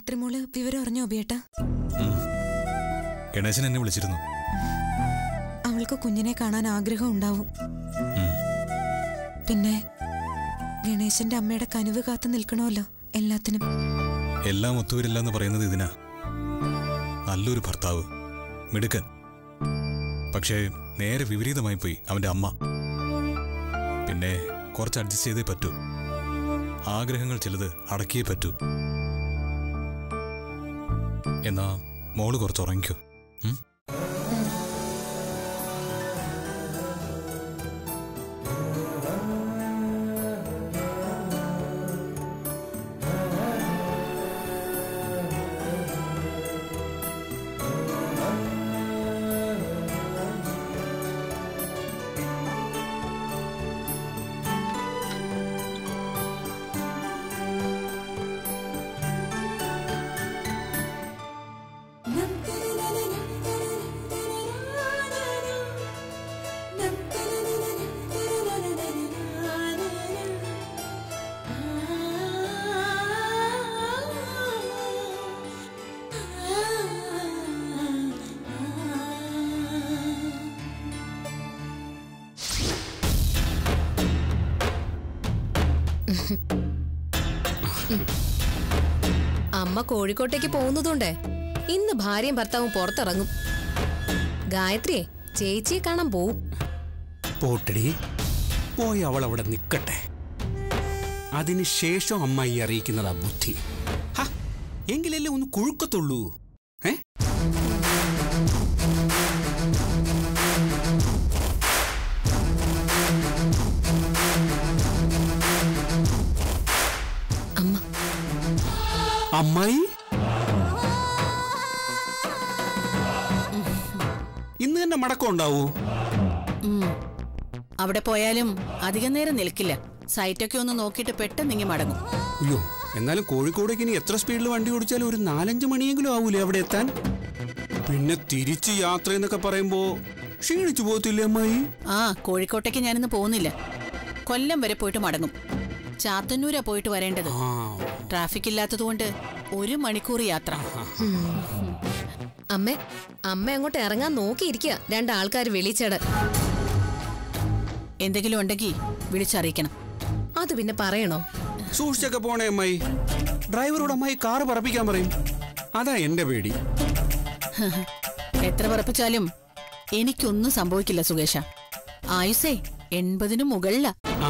ഗായത്രി മോള് വിവരം അറിഞ്ഞോ ബേട്ടാ ഉം. ഗണേശൻ എന്നെ വിളിച്ചിരുന്നു അവൾക്ക് കുഞ്ഞിനെ കാണാൻ ആഗ്രഹം ഉണ്ടാവും ഉം. പിന്നെ ഗണേശന്റെ അമ്മയുടെ കനിവ് കാത്തു നിൽക്കണമല്ലോ എല്ലാത്തിനും എല്ലാം ഒത്തുവരില്ല എന്ന് പറയുന്നത് ഇതിനാ നല്ലൊരു ഭർത്താവ് മിടുക്കൻ പക്ഷേ നേരെ വിപരീതമായി പോയി അവന്റെ അമ്മ പിന്നെ കുറച്ച് അഡ്ജസ്റ്റ് ചെയ്തേ പറ്റൂ ആഗ്രഹങ്ങൾ ചിലത് അടക്കിയേ പറ്റൂ എന്നാ മോള് കുറച്ച് ഉറങ്ങിക്കോ ഉം? അമ്മ കോഴിക്കോട്ടേക്ക് പോകുന്നതുകൊണ്ടേ ഇന്ന് ഭാര്യയും ഭർത്താവും പുറത്തിറങ്ങും ഗായത്രിയെ ചേച്ചിയെ കാണാൻ പോവും പോട്ടടി പോയി അവൾ അവിടെ നിൽക്കട്ടെ അതിനുശേഷം അമ്മായി അറിയിക്കുന്നതാ ബുദ്ധി ഹ, എങ്കിലല്ലേ ഒന്ന് കുഴുക്കത്തുള്ളൂ ഏ അമ്മ അമ്മായി ഇന്ന് തന്നെ മടക്കം ഉണ്ടാവൂ ഉം. അവിടെ പോയാലും അധികം നേരം നിൽക്കില്ല സൈറ്റൊക്കെ ഒന്ന് നോക്കിയിട്ട് പെട്ടെന്ന് ഇങ്ങി മടങ്ങും അയ്യോ എന്നാലും കോഴിക്കോടേക്ക് ഇനി എത്ര സ്പീഡിൽ വണ്ടി ഓടിച്ചാലും ഒരു നാലഞ്ച് മണിയെങ്കിലും ആവൂലേ അവിടെ എത്താൻ പിന്നെ തിരിച്ച് യാത്ര എന്നൊക്കെ പറയുമ്പോ ക്ഷീണിച്ചു പോകത്തില്ലേ അമ്മായി ആ കോഴിക്കോട്ടേക്ക് ഞാനിന്ന് പോകുന്നില്ല കൊല്ലം വരെ പോയിട്ട് മടങ്ങും ചാത്തന്നൂരാ പോയിട്ട് വരേണ്ടത് ആ ട്രാഫിക് ഇല്ലാത്തതുകൊണ്ട് ഒരു മണിക്കൂർ യാത്ര അമ്മേ അമ്മ അങ്ങോട്ട് ഇറങ്ങാൻ നോക്കിയിരിക്കുക രണ്ടാൾക്കാർ വെളിച്ചട എന്തെങ്കിലും ഉണ്ടെങ്കിൽ വിളിച്ചറിയിക്കണം അത് പിന്നെ പറയണോ സൂക്ഷിച്ചൊക്കെ പോണേ അമ്മായി ഡ്രൈവറോട് അമ്മായി കാറ് പറപ്പിക്കാൻ പറയും അതാ എന്റെ പേടി എത്ര പറപ്പിച്ചാലും എനിക്കൊന്നും സംഭവിക്കില്ല സുകേഷ ആയുസേ എൺപതിനു മുകളിലാ ആ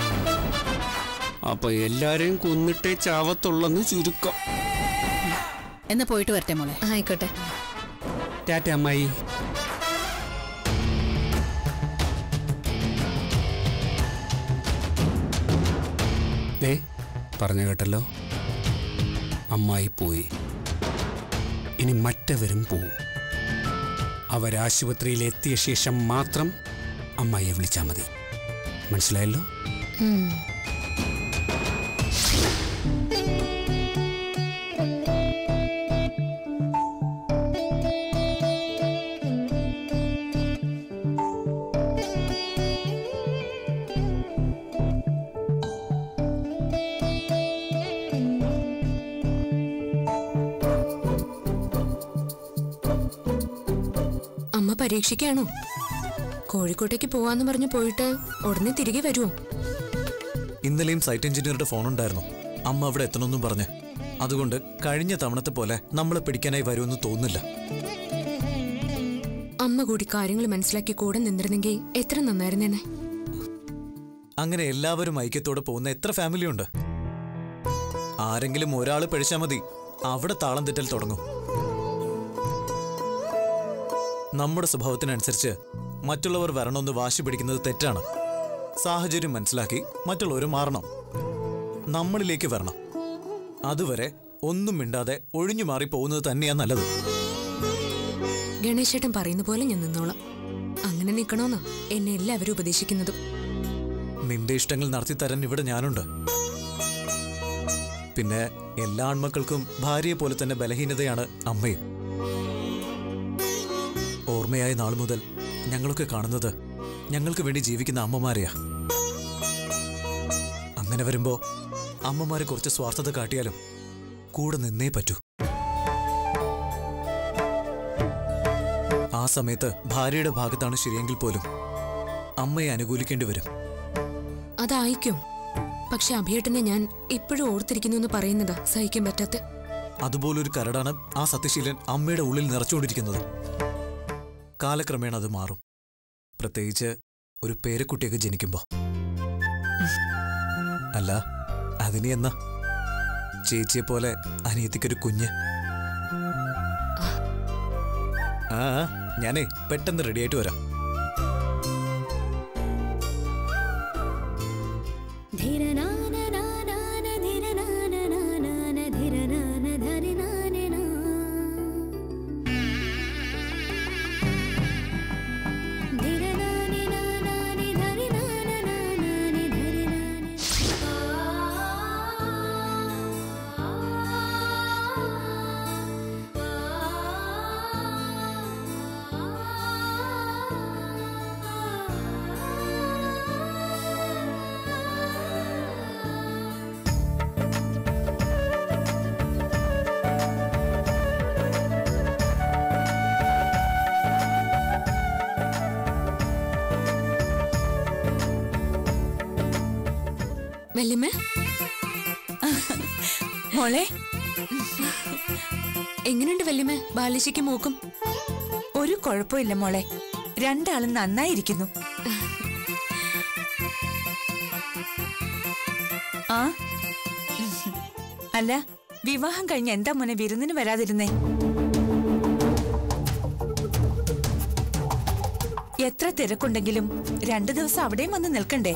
അപ്പൊ എല്ലാരെയും കൊന്നിട്ടേ ചാവത്തുള്ളെന്ന് ചുരുക്കം എന്നാ പോയിട്ട് വരട്ടെ മോളെ ആയിക്കോട്ടെ ടാറ്റ അമ്മായി ദേ പറഞ്ഞു കേട്ടല്ലോ അമ്മായി പോയി ഇനി മറ്റവരും പോവും അവരാശുപത്രിയിൽ എത്തിയ ശേഷം മാത്രം അമ്മായിയെ വിളിച്ചാൽ മതി മനസ്സിലായല്ലോ ഉം. അമ്മ പരീക്ഷിക്കാണോ കോഴിക്കോട്ടേക്ക് പോവാന്ന് പറഞ്ഞു പോയിട്ട് ഉടനെ തിരികെ വരുമോ ഇന്നലെയും സൈറ്റ് എഞ്ചിനീയറുടെ ഫോൺ ഉണ്ടായിരുന്നു അമ്മ അവിടെ എത്തണമെന്നും പറഞ്ഞ് അതുകൊണ്ട് കഴിഞ്ഞ തവണത്തെ പോലെ നമ്മളെ പിടിക്കാനായി വരുമെന്ന് തോന്നുന്നില്ല അമ്മ കൂടി കാര്യങ്ങൾ മനസ്സിലാക്കി കൂടെ നിന്നിരുന്നെങ്കിൽ എത്ര നന്നായിരുന്നേനെ അങ്ങനെ എല്ലാവരും ഐക്യത്തോടെ പോകുന്ന എത്ര ഫാമിലിയുണ്ട് ആരെങ്കിലും ഒരാൾ പഴിച്ചാൽ മതി അവിടെ താളം തെറ്റൽ തുടങ്ങും നമ്മുടെ സ്വഭാവത്തിനനുസരിച്ച് മറ്റുള്ളവർ വരണമെന്ന് വാശി പിടിക്കുന്നത് തെറ്റാണ് സാഹചര്യം മനസ്സിലാക്കി മറ്റുള്ളവർ മാറണം നമ്മളിലേക്ക് വരണം അതുവരെ ഒന്നും മിണ്ടാതെ ഒഴിഞ്ഞു മാറി പോകുന്നത് തന്നെയാ നല്ലത് ഗണേശേട്ടൻ പറയുന്ന പോലെ ഞാൻ നിന്നോളാം അങ്ങനെ നിൽക്കണോന്നാ എന്നെ എല്ലാവരും ഉപദേശിക്കുന്നതും നിന്റെ ഇഷ്ടങ്ങൾ നടത്തി തരാൻ ഇവിടെ ഞാനുണ്ട് പിന്നെ എല്ലാ ആൺമക്കൾക്കും ഭാര്യയെ പോലെ തന്നെ ബലഹീനതയാണ് അമ്മയും ഓർമ്മയായ നാൾ മുതൽ ഞങ്ങളൊക്കെ കാണുന്നത് ഞങ്ങൾക്ക് വേണ്ടി ജീവിക്കുന്ന അമ്മമാരെയാ അങ്ങനെ വരുമ്പോ അമ്മമാരെ കുറച്ച് സ്വാർത്ഥത കാട്ടിയാലും കൂടെ നിന്നേ പറ്റൂ ആ സമയത്ത് ഭാര്യയുടെ ഭാഗത്താണ് ശരിയെങ്കിൽ പോലും അമ്മയെ അനുകൂലിക്കേണ്ടി വരും അതായിക്കും പക്ഷെ അഭിയേട്ടനെ ഞാൻ ഇപ്പോഴും ഓർത്തിരിക്കുന്നു എന്ന് പറയുന്നതാ സഹിക്കാൻ പറ്റാത്ത അതുപോലൊരു കരടാണ് ആ സത്യശീലൻ അമ്മയുടെ ഉള്ളിൽ നിറച്ചുകൊണ്ടിരിക്കുന്നത് കാലക്രമേണ അത് മാറും പ്രത്യേകിച്ച് ഒരു പേരക്കുട്ടിയൊക്കെ ജനിക്കുമ്പോ അല്ല അതിനി എന്നാ ചേച്ചിയെ പോലെ അനിയത്തിക്കൊരു കുഞ്ഞ് ആ ആ, ഞാനേ പെട്ടെന്ന് റെഡിയായിട്ട് വരാം വല്യമ്മേ മോളെ എങ്ങനെയുണ്ട് വല്യമ്മേ ബാലിശയ്ക്ക് മൂക്കും ഒരു കുഴപ്പമില്ല മോളെ രണ്ടാളും നന്നായിരിക്കുന്നു ആ അല്ല വിവാഹം കഴിഞ്ഞ് എന്താ മോനെ വിരുന്നിന് വരാതിരുന്നേ എത്ര തിരക്കുണ്ടെങ്കിലും രണ്ടു ദിവസം അവിടെയും വന്ന് നിൽക്കണ്ടേ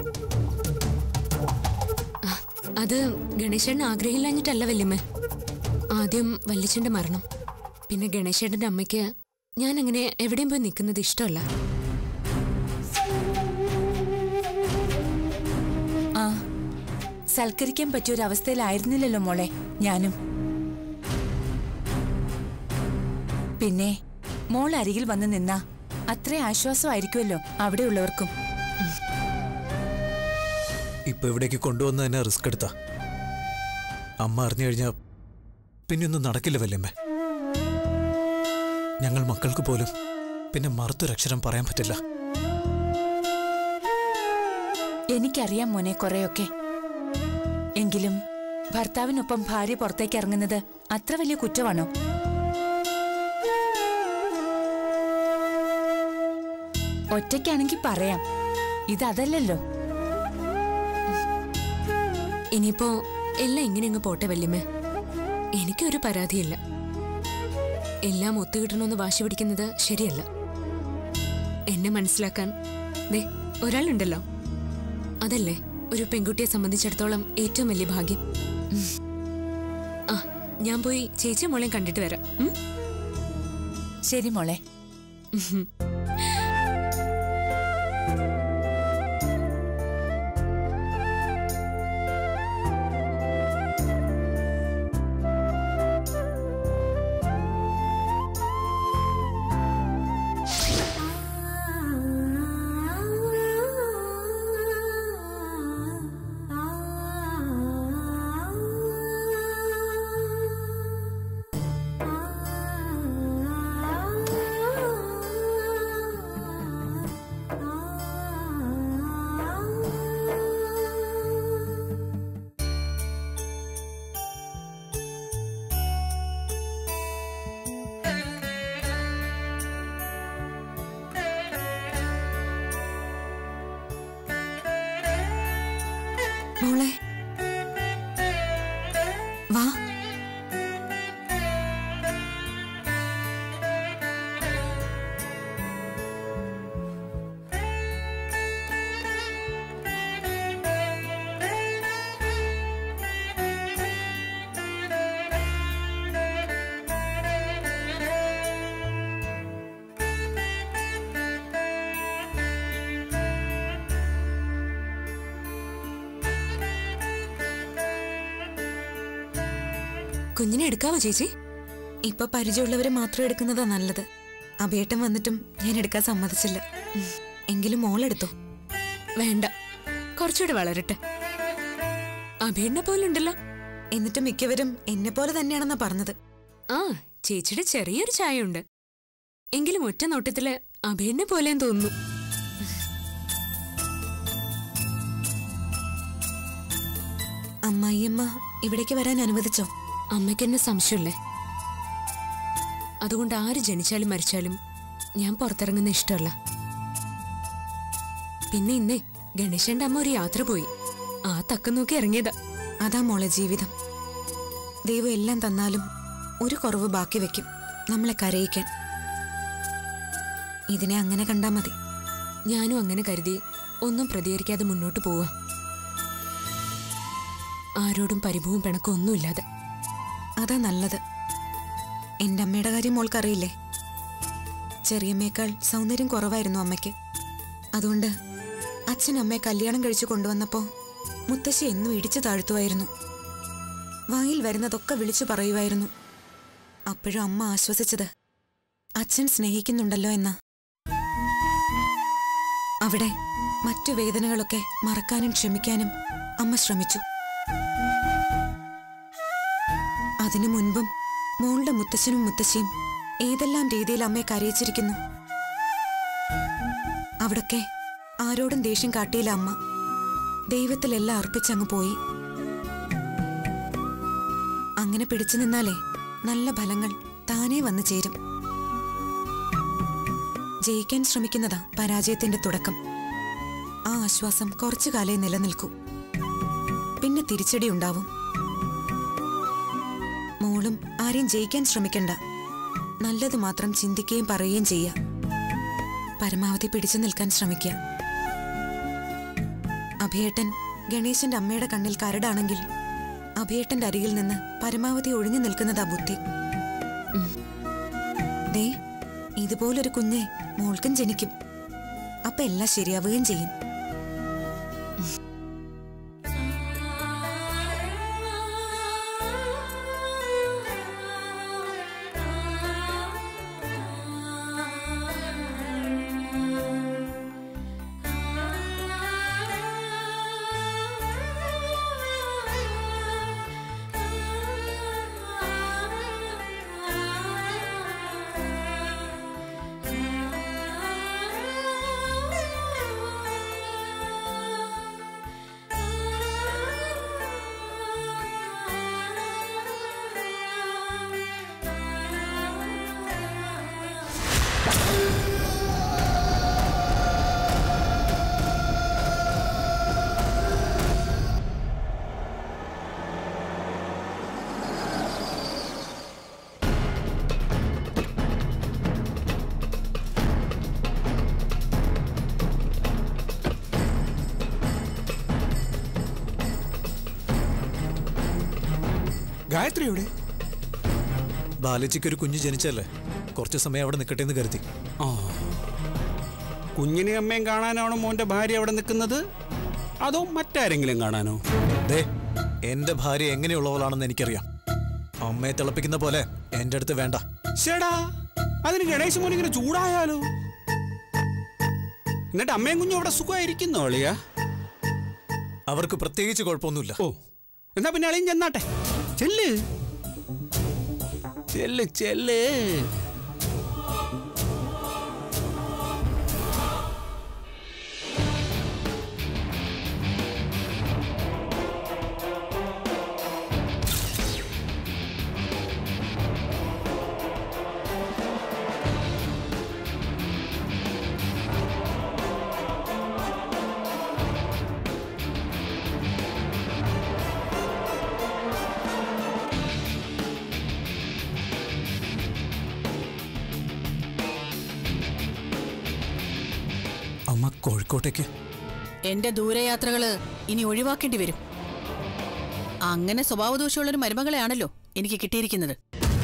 അത് ഗണേശേട്ടൻ ആഗ്രഹമില്ലാഞ്ഞിട്ടല്ല വല്യമ്മേ ആദ്യം വല്യച്ഛന്റെ മരണം പിന്നെ ഗണേശേട്ടന്റെ അമ്മയ്ക്ക് ഞാൻ അങ്ങനെ എവിടെയും പോയി നിൽക്കുന്നത് ഇഷ്ടമല്ല ആ സൽക്കരിക്കാൻ പറ്റിയ ഒരു അവസ്ഥയിലായിരുന്നില്ലല്ലോ മോളെ ഞാനും പിന്നെ മോൾ അരികിൽ വന്ന് നിന്നാ അത്രേ ആശ്വാസമായിരിക്കുമല്ലോ അവിടെയുള്ളവർക്കും ഇപ്പൊ ഇവിടേക്ക് കൊണ്ടുവന്ന് തന്നെ റിസ്ക് എടുത്താ അമ്മ അറിഞ്ഞു കഴിഞ്ഞാ പിന്നെയൊന്നും നടക്കില്ല വല്യമ്മേ ഞങ്ങൾ മക്കൾക്ക് പോലും പിന്നെ മറുത്തൊരക്ഷരം പറയാൻ പറ്റില്ല എനിക്കറിയാം മോനെ കുറെയൊക്കെ എങ്കിലും ഭർത്താവിനൊപ്പം ഭാര്യ പുറത്തേക്ക് ഇറങ്ങുന്നത് അത്ര വലിയ കുറ്റമാണോ ഒറ്റയ്ക്കാണെങ്കിൽ പറയാം ഇതല്ലല്ലോ ഇനിയിപ്പോ എല്ലാം ഇങ്ങനെ അങ്ങ് പോട്ടെ വല്യമ്മേ എനിക്കൊരു പരാതിയില്ല എല്ലാം ഒത്തുകിട്ടണമെന്ന് വാശി പിടിക്കുന്നത് ശരിയല്ല എന്നെ മനസ്സിലാക്കാൻ ദേ ഒരാളുണ്ടല്ലോ അതല്ലേ ഒരു പെൺകുട്ടിയെ സംബന്ധിച്ചിടത്തോളം ഏറ്റവും വലിയ ഭാഗ്യം ഉം. ആ ഞാൻ പോയി ചേച്ചി മോളെയും കണ്ടിട്ട് വരാം ഉം? ശരി മോളെ ഉം. മോളെ വാ കുഞ്ഞിനെ എടുക്കാവോ ചേച്ചി ഇപ്പൊ പരിചയമുള്ളവരെ മാത്രം എടുക്കുന്നതാ നല്ലത് അഭേട്ടൻ വന്നിട്ടും ഞാൻ എടുക്കാൻ സമ്മതിച്ചില്ല ഉം. എങ്കിലും മോളെടുത്തോ വേണ്ട കുറച്ചുകൂടെ വളരട്ടെ അഭിയണ്ണ പോലുണ്ടല്ലോ എന്നിട്ട് മിക്കവരും എന്നെ പോലെ തന്നെയാണെന്നാ പറഞ്ഞത് ആ ചേച്ചിയുടെ ചെറിയൊരു ചായയുണ്ട് എങ്കിലും ഒറ്റ നോട്ടത്തില് അഭിയനെ പോലെയും തോന്നുന്നു അമ്മായിയമ്മ ഇവിടേക്ക് വരാൻ അനുവദിച്ചോ അമ്മയ്ക്ക് എന്നെ സംശയമില്ലേ അതുകൊണ്ട് ആര് ജനിച്ചാലും മരിച്ചാലും ഞാൻ പുറത്തിറങ്ങുന്ന ഇഷ്ടമല്ല പിന്നെ ഇന്നേ ഗണേശന്റെ അമ്മ ഒരു യാത്ര പോയി ആ തക്കം നോക്കി ഇറങ്ങിയതാ അതാ മോളെ ജീവിതം ദൈവം എല്ലാം തന്നാലും ഒരു കുറവ് ബാക്കി വെക്കും നമ്മളെ കരയിക്കാൻ ഇതിനെ അങ്ങനെ കണ്ടാ മതി ഞാനും അങ്ങനെ കരുതി ഒന്നും പ്രതികരിക്കാതെ മുന്നോട്ട് പോവാ ആരോടും പരിഭവവും പിണക്കവും ഒന്നുമില്ലാതെ അതാ നല്ലത് എന്റെ അമ്മയുടെ കാര്യം മോൾക്കറിയില്ലേ ചെറിയമ്മയേക്കാൾ സൗന്ദര്യം കുറവായിരുന്നു അമ്മയ്ക്ക് അതുകൊണ്ട് അച്ഛൻ അമ്മയെ കല്യാണം കഴിച്ചു കൊണ്ടുവന്നപ്പോ മുത്തശ്ശി എന്നും ഇടിച്ചു താഴ്ത്തുമായിരുന്നു വായിൽ വരുന്നതൊക്കെ വിളിച്ചു പറയുമായിരുന്നു അപ്പോഴും അമ്മ ആശ്വസിച്ചത് അച്ഛൻ സ്നേഹിക്കുന്നുണ്ടല്ലോ എന്ന അവിടെ മറ്റു വേദനകളൊക്കെ മറക്കാനും ക്ഷമിക്കാനും അമ്മ ശ്രമിച്ചു അതിനു മുൻപും മോളുടെ മുത്തശ്ശനും മുത്തശ്ശിയും ഏതെല്ലാം രീതിയിൽ അമ്മയെ കരയിച്ചിരിക്കുന്നു അവിടൊക്കെ ആരോടും ദേഷ്യം കാട്ടിയില്ല അമ്മ ദൈവത്തിലെല്ലാം അർപ്പിച്ചങ്ങ് പോയി അങ്ങനെ പിടിച്ചു നിന്നാലേ നല്ല ഫലങ്ങൾ താനേ വന്നു ചേരും ജയിക്കാൻ ശ്രമിക്കുന്നതാ പരാജയത്തിന്റെ തുടക്കം ആ ആശ്വാസം കുറച്ചു കാലേ നിലനിൽക്കൂ പിന്നെ തിരിച്ചടി ഉണ്ടാവും മോളും ആരെയും ജയിക്കാൻ ശ്രമിക്കണ്ട നല്ലത് മാത്രം ചിന്തിക്കുകയും പറയുകയും ചെയ്യുക പരമാവധി പിടിച്ചു നിൽക്കാൻ ശ്രമിക്കുക അഭിയേട്ടൻ ഗണേശന്റെ അമ്മയുടെ കണ്ണിൽ കരടാണെങ്കിൽ അഭിയേട്ടന്റെ അരികിൽ നിന്ന് പരമാവധി ഒഴിഞ്ഞു നിൽക്കുന്നതാ ബുദ്ധി ഉം. ദേ ഇതുപോലൊരു കുഞ്ഞെ മോൾക്കും ജനിക്കും അപ്പൊ എല്ലാം ശരിയാവുകയും ചെയ്യും ഗായത്രി എവിടെ ബാലജിക്ക് ഒരു കുഞ്ഞ് ജനിച്ചല്ലേ കുറച്ച് സമയം അവിടെ നിൽക്കട്ടെ എന്ന് കരുതി ആ കുഞ്ഞിനെ അമ്മയും കാണാനാണോ മോന്റെ ഭാര്യ അവിടെ നിൽക്കുന്നത് അതോ മറ്റാരെങ്കിലും കാണാനോ ദേ എന്റെ ഭാര്യ എങ്ങനെയുള്ളവളാണെന്ന് എനിക്കറിയാം അമ്മയെ തിളപ്പിക്കുന്ന പോലെ എന്റെ അടുത്ത് വേണ്ട ചേടാ അതിന് ഗണേശ് മോൻ ഇങ്ങനെ ചൂടായാലോ എന്നിട്ട് അമ്മയും കുഞ്ഞും അവിടെ സുഖമായിരിക്കുന്നോ അളിയാ അവർക്ക് പ്രത്യേകിച്ച് കുഴപ്പമൊന്നുമില്ല ഓ എന്നാ പിന്നെ അളിയും ചെന്നാട്ടെ ചെല്ല് ചെല്ല് ചെല്ല് അമ്മ കോഴിക്കോട്ടേക്ക് എന്റെ ദൂരയാത്രകള് ഇനി ഒഴിവാക്കേണ്ടി വരും അങ്ങനെ സ്വഭാവദോഷമുള്ളൊരു മരുമകളെയാണല്ലോ എനിക്ക് കിട്ടിയിരിക്കുന്നത്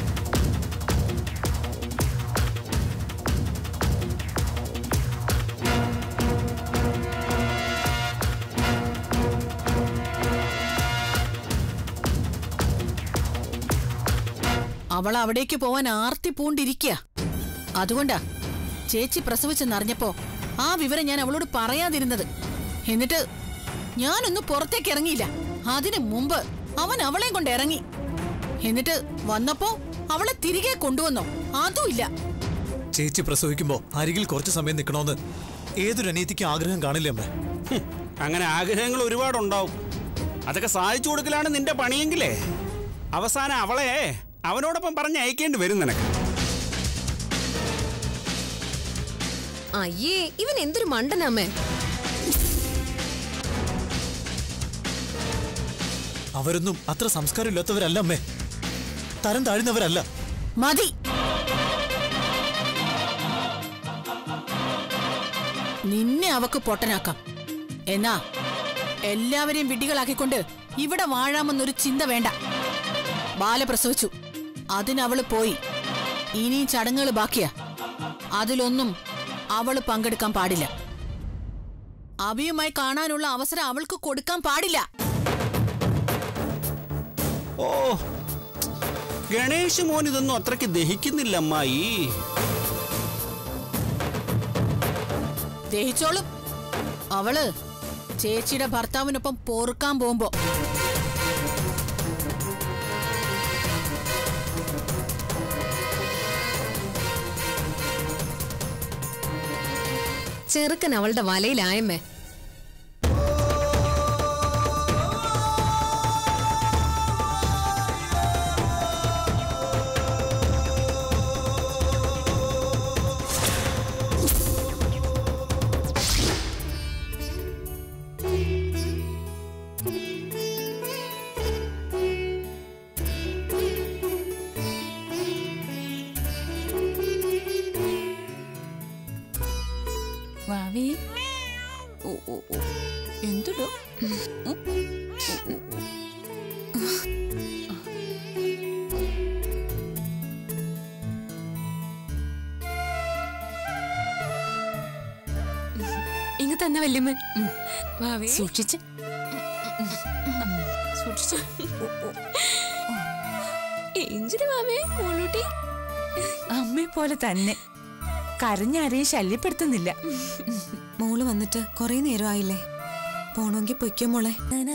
അവൾ അവിടേക്ക് പോവാൻ ആർത്തി പൂണ്ടിരിക്കുക അതുകൊണ്ടാ ചേച്ചി പ്രസവിച്ചെന്നറിഞ്ഞപ്പോ ആ വിവരം ഞാൻ അവളോട് പറയാതിരുന്നത് എന്നിട്ട് ഞാനൊന്ന് പുറത്തേക്ക് ഇറങ്ങിയില്ല അതിനു മുമ്പ് അവൻ അവളെ കൊണ്ട് ഇറങ്ങി എന്നിട്ട് വന്നപ്പോ അവളെ തിരികെ കൊണ്ടുവന്നോ അതുമില്ല ചേച്ചി പ്രസവിക്കുമ്പോ അരികിൽ കുറച്ച് സമയം നിൽക്കണമെന്ന് ഏതൊരു അനിയത്തിക്ക് ആഗ്രഹം കാണില്ലേ അമ്മേ ഹും, അങ്ങനെ ആഗ്രഹങ്ങൾ ഒരുപാടുണ്ടാവും അതൊക്കെ സാധിച്ചു കൊടുക്കലാണ് നിന്റെ പണിയെങ്കിലേ അവസാനം അവളെ അവനോടൊപ്പം പറഞ്ഞ് അയക്കേണ്ടി വരും നിനക്ക് അയ്യേ ഇവൻ എന്തൊരു മണ്ടനാമേ അവരൊന്നും അത്ര സംസ്കാരമില്ലാത്തവരല്ല അമ്മേ തരം താഴ്ന്നവരല്ല മതി നിന്നെ അവക്ക് പൊട്ടനാക്കാം എന്നാ എല്ലാവരെയും വിഡ്ഢികളാക്കിക്കൊണ്ട് ഇവിടെ വാഴാമെന്നൊരു ചിന്ത വേണ്ട ബാല പ്രസവിച്ചു അതിനവള് പോയി ഇനിയും ചടങ്ങുകൾ ബാക്കിയാ അതിലൊന്നും അവള് പങ്കെടുക്കാൻ പാടില്ല അഭിയുമായി കാണാനുള്ള അവസരം അവൾക്ക് കൊടുക്കാൻ പാടില്ല ഓ ഗണേഷ് മോൻ ഇതൊന്നും അത്രയ്ക്ക് ദഹിക്കുന്നില്ല അമ്മായി ദഹിച്ചോളും അവള് ചേച്ചിയുടെ ഭർത്താവിനൊപ്പം പോറുക്കാൻ പോകുമ്പോ ചെറുക്കൻ അവളുടെ വലയിലായമ്മേ വാവി ഓ ഓ ഓ എന്തുടോ ഇങ്ങ തന്നെ വല്യമ്മ വാവേ സൂക്ഷിച്ച് സൂക്ഷിച്ചു എഞ്ചിന് വാവേ മോളൂട്ടി അമ്മയെ പോലെ തന്നെ കരഞ്ഞാരെയും ശല്യപ്പെടുത്തുന്നില്ല മോള് വന്നിട്ട് കുറെ നേരമായില്ലേ പോണമെങ്കിൽ പൊയ്ക്കോ മോളെ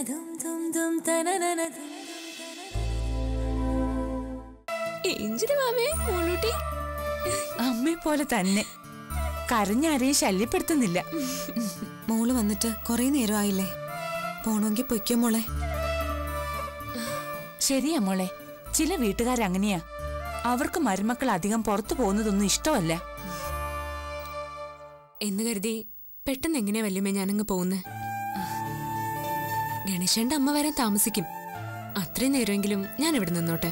എഞ്ചിന് വാവേ മോളൂട്ടി അമ്മയെ പോലെ തന്നെ കരഞ്ഞാരെയും ശല്യപ്പെടുത്തുന്നില്ല മോള് വന്നിട്ട് കുറെ നേരമായില്ലേ പോണമെങ്കിൽ പൊയ്ക്കോ മോളെ ശരിയാ മോളെ ചില വീട്ടുകാരങ്ങനെയാ അവർക്ക് മരുമക്കൾ അധികം പുറത്തു പോകുന്നതൊന്നും ഇഷ്ടമല്ല എന്ന് കരുതി പെട്ടെന്ന് എങ്ങനെയാ വല്യമ്മ ഞാനങ്ങ് പോകുന്നേ ഗണേശന്റെ അമ്മ വരാൻ താമസിക്കും അത്രയും നേരമെങ്കിലും ഞാൻ ഇവിടെ നിന്നോട്ടെ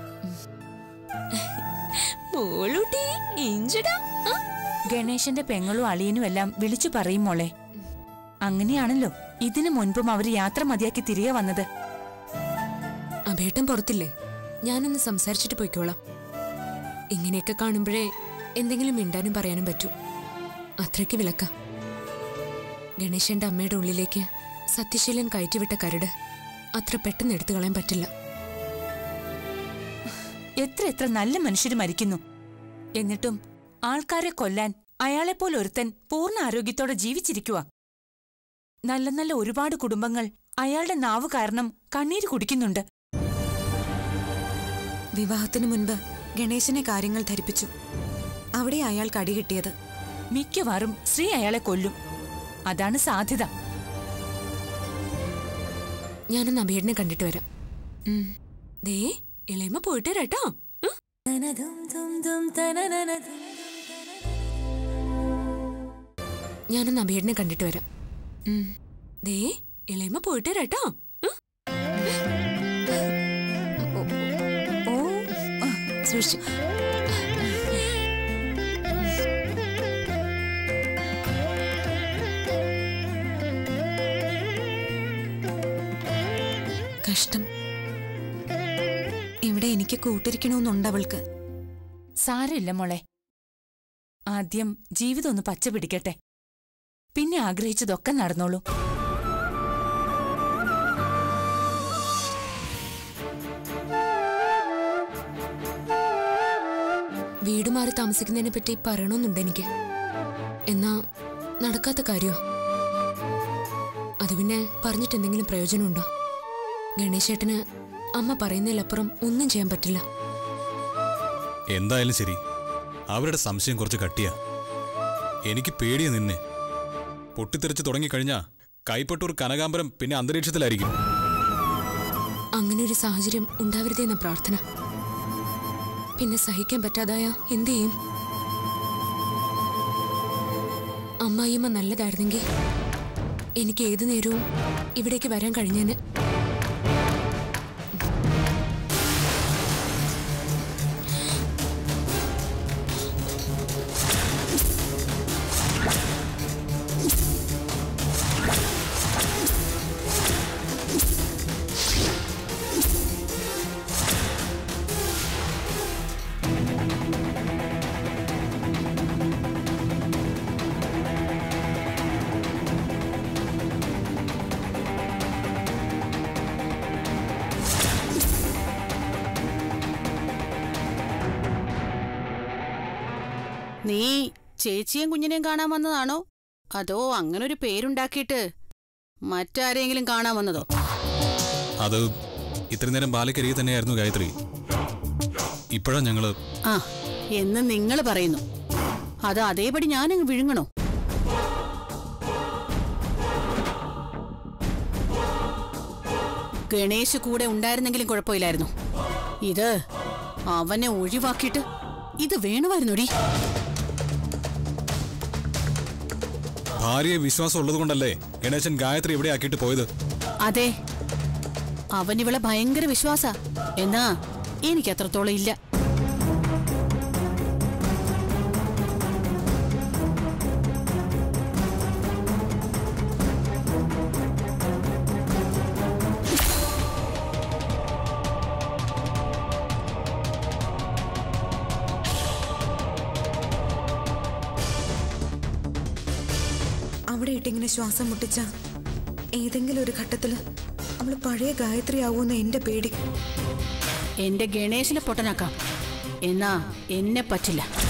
മോളൂട്ടി ഇഞ്ചടാ ഗണേശന്റെ പെങ്ങളും അളിയനും എല്ലാം വിളിച്ചു പറയും മോളെ അങ്ങനെയാണല്ലോ ഇതിനു മുൻപും അവർ യാത്ര മതിയാക്കി തിരികെ വന്നത് അഭേട്ടൻ പുറത്തില്ലേ ഞാനൊന്ന് സംസാരിച്ചിട്ട് പോയിക്കോളാം ഇങ്ങനെയൊക്കെ കാണുമ്പോഴേ എന്തെങ്കിലും മിണ്ടാനും പറയാനും പറ്റൂ അത്രയ്ക്ക് വിലക്ക ഗണേശന്റെ അമ്മയുടെ ഉള്ളിലേക്ക് സത്യശീലൻ കയറ്റിവിട്ട കരട് അത്ര പെട്ടെന്ന് എടുത്തു കളയാൻ പറ്റില്ല എത്ര എത്ര നല്ല മനുഷ്യര് മരിക്കുന്നു എന്നിട്ടും ആൾക്കാരെ കൊല്ലാൻ അയാളെപ്പോലെ ഒരുത്തൻ പൂർണ്ണ ആരോഗ്യത്തോടെ ജീവിച്ചിരിക്കുക നല്ല നല്ല ഒരുപാട് കുടുംബങ്ങൾ അയാളുടെ നാവ് കാരണം കണ്ണീര് കുടിക്കുന്നുണ്ട് വിവാഹത്തിന് മുൻപ് ഗണേശനെ കാര്യങ്ങൾ ധരിപ്പിച്ചു അവിടെ അയാൾക്ക് അടി കിട്ടിയത് മിക്കവാറും ശ്രീ അയാളെ കൊല്ലും അതാണ് സാധ്യത ഞാനൊന്ന് അഭേട്ടനെ കണ്ടിട്ട് വരാം ഉം. ദേ ഇളയമ്മ പോയിട്ട് വരാട്ടോ ഉം. ഞാനൊന്ന് അഭേട്ടനെ കണ്ടിട്ട് വരാം ഉം. ദേ ഇളയമ്മ പോയിട്ട് വരാട്ടോ ഉം. ഓ ആ, സൂക്ഷിച്ച് കഷ്ടം ഇവിടെ എനിക്ക് കൂട്ടിരിക്കണമെന്നുണ്ട് അവൾക്ക് സാരമില്ല മോളെ ആദ്യം ജീവിതം ഒന്ന് പച്ച പിടിക്കട്ടെ പിന്നെ ആഗ്രഹിച്ചതൊക്കെ നടന്നോളൂ വീട് മാറി താമസിക്കുന്നതിനെ പറ്റി പറയണമെന്നുണ്ട് എനിക്ക് എന്നാ നടക്കാത്ത കാര്യോ അത് പിന്നെ പറഞ്ഞിട്ട് എന്തെങ്കിലും പ്രയോജനമുണ്ടോ ഗണേശേട്ടന് അമ്മ പറയുന്നതിലപ്പുറം ഒന്നും ചെയ്യാൻ പറ്റില്ല എന്തായാലും ശരി അവരുടെ സംശയം കുറച്ച് കട്ടിയാ എനിക്ക് പേടിയ നിന്നെ പൊട്ടിത്തെറിച്ച് തുടങ്ങിക്കഴിഞ്ഞാ കൈപ്പട്ടൂർ കനകാംബരം പിന്നെ അന്തരീക്ഷത്തിലായിരിക്കും അങ്ങനെ ഒരു സാഹചര്യം ഉണ്ടാവരുതെന്ന പ്രാർത്ഥന പിന്നെ സഹിക്കാൻ പറ്റാതായ എന്തു ചെയ്യും അമ്മായിയമ്മ നല്ലതായിരുന്നെങ്കിൽ എനിക്ക് ഏതു നേരവും ഇവിടേക്ക് വരാൻ കഴിഞ്ഞേന് നീ ചേച്ചിയും കുഞ്ഞിനെയും കാണാൻ വന്നതാണോ അതോ അങ്ങനൊരു പേരുണ്ടാക്കിയിട്ട് മറ്റാരെങ്കിലും കാണാൻ വന്നതോ അത് ഇത്രയും നേരം ബാലക്കരികെ തന്നെയായിരുന്നു ഗായത്രി ഇപ്പോഴാ ഞങ്ങള് ആ എന്ന് നിങ്ങൾ പറയുന്നു അത് അതേപടി ഞാനങ്ങ് വിഴുങ്ങണോ ഗണേശ് കൂടെ ഉണ്ടായിരുന്നെങ്കിലും കുഴപ്പമില്ലായിരുന്നു ഇത് അവനെ ഒഴിവാക്കിയിട്ട് ഇത് വേണമായിരുന്നോടി ഭാര്യയെ വിശ്വാസം ഉള്ളതുകൊണ്ടല്ലേ ഗണേശൻ ഗായത്രി ഇവിടെ ആക്കിയിട്ട് പോയത് അതെ അവനിവളെ ഭയങ്കര വിശ്വാസ എന്നാ എനിക്ക് അത്രത്തോളം ഇല്ല അവിടെ ഇട്ടിങ്ങനെ ശ്വാസം മുട്ടിച്ച ഏതെങ്കിലും ഒരു ഘട്ടത്തില് അവള് പഴയ ഗായത്രി ആവൂന്ന എന്റെ പേടി എന്റെ ഗണേശനെ പൊട്ടനാക്കാം എന്നാ എന്നെ പറ്റില്ല